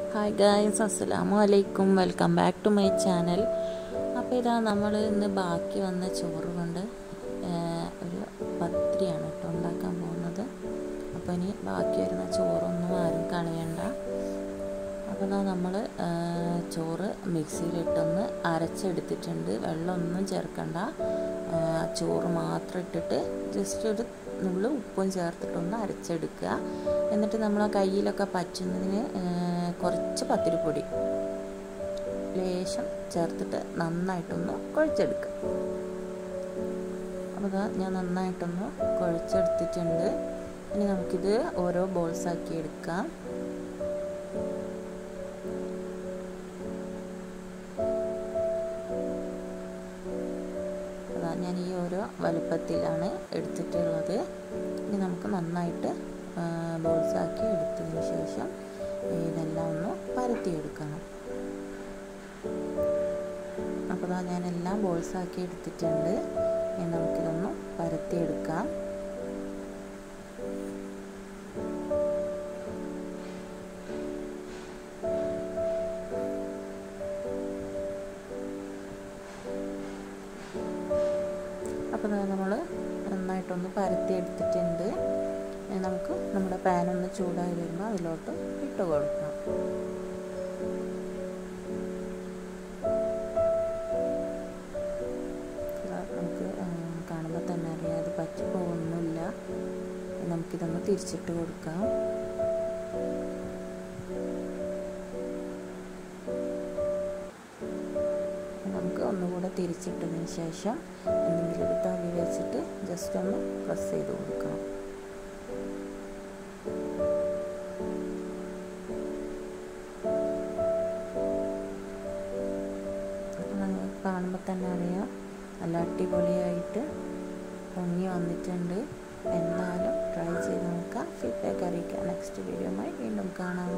hi guys അസ്സലാമു അലൈക്കും welcome back to my channel അപ്പോൾ ഇതാ നമ്മൾ ഇന്ന് ബാക്കി വന്ന ചോറ് കൊണ്ട് ഒരു പത്രിയാണ് കേട്ടോ ഉണ്ടാക്കാൻ പോകുന്നത് അപ്പോൾ ഇനി ബാക്കി വരുന്ന ചോറൊന്നും ആരും കളയണ്ട അപ്പോൾ ഇതാ നമ്മൾ ചോറ് മിക്സിയിലിട്ടൊന്ന് അരച്ചെടുത്തിട്ടുണ്ട് വെള്ളമൊന്നും ചേർക്കണ്ട ചോറ് മാത്രം ഇട്ടിട്ട് ജസ്റ്റ് ഒരു നുള്ളു ഉപ്പും ചേർത്തിട്ടൊന്ന് അരച്ചെടുക്കുക എന്നിട്ട് നമ്മൾ ആ കയ്യിലൊക്കെ പറ്റുന്നതിന് കുറച്ച് പത്തിരിപ്പൊടി ലേശം ചേർത്തിട്ട് നന്നായിട്ടൊന്ന് കുഴച്ചെടുക്കുക അപ്പോൾ ഇതാ ഞാൻ നന്നായിട്ടൊന്ന് കുഴച്ചെടുത്തിട്ടുണ്ട് ഇനി നമുക്കിത് ഓരോ ബോൾസ് ആക്കി എടുക്കാം അതാ ഞാൻ ഈ ഓരോ വലുപ്പത്തിലാണ് എടുത്തിട്ടുള്ളത് ഇനി നമുക്ക് നന്നായിട്ട് ബോൾസ് ആക്കി എടുത്തതിന് ശേഷം ഇതെല്ലാം ഒന്ന് പരത്തിയെടുക്കണം അപ്പോൾ ഇതാ ഞാനെല്ലാം ബോൾസ് ആക്കി എടുത്തിട്ടുണ്ട് ഇനി നമുക്കിതൊന്ന് പരത്തിയെടുക്കാം അപ്പോൾ നമ്മൾ നന്നായിട്ടൊന്ന് പരത്തി എടുത്തിട്ടുണ്ട് നമുക്ക് നമ്മുടെ പാനൊന്ന് ചൂടായി വരുമ്പോൾ അതിലോട്ട് ഇട്ട് കൊടുക്കാം നമുക്ക് കാണുമ്പോൾ തന്നെ അറിയാം അത് പറ്റി പോകുന്നില്ല നമുക്കിതൊന്ന് തിരിച്ചിട്ട് കൊടുക്കാം നമുക്ക് ഒന്നുകൂടെ തിരിച്ചിട്ടതിന് ശേഷം എന്തെങ്കിലും ഒരു തവി വെച്ചിട്ട് ജസ്റ്റ് ഒന്ന് പ്രസ് ചെയ്ത് കൊടുക്കണം നിങ്ങൾക്ക് കാണുമ്പോൾ തന്നെ അറിയാം നല്ല അടിപൊളിയായിട്ട് പൊങ്ങി വന്നിട്ടുണ്ട് എന്നാലും ട്രൈ ചെയ്ത് നോക്കാം ഫീഡ്ബാക്ക് അറിയിക്കാം നെക്സ്റ്റ് വീഡിയോയുമായി വീണ്ടും കാണാം